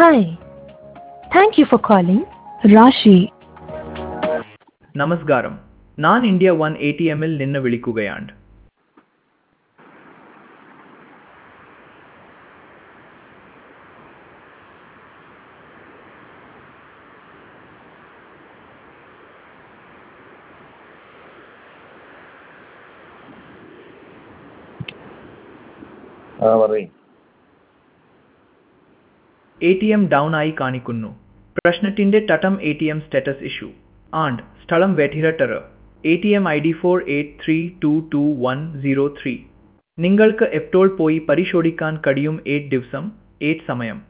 Hi. Thank you for calling Rashi. നമസ്കാരം ഞാൻ India one A T എമ്മിൽ നിന്ന് വിളിക്കുകയാണ് ആ പറയും എ ടി എം ഡൗൺ ആയി കാണിക്കുന്നു പ്രശ്നത്തിന്റെ തട്ടം A T M status issue and സ്ഥലം വെറ്റിരട്ടറ് A T M I D four eight three two two one zero three നിങ്ങൾക്ക് എപ്പോൾ പോയി പരിശോധിക്കാൻ കഴിയും എയ്റ്റ് ദിവസം എയ്റ്റ് സമയം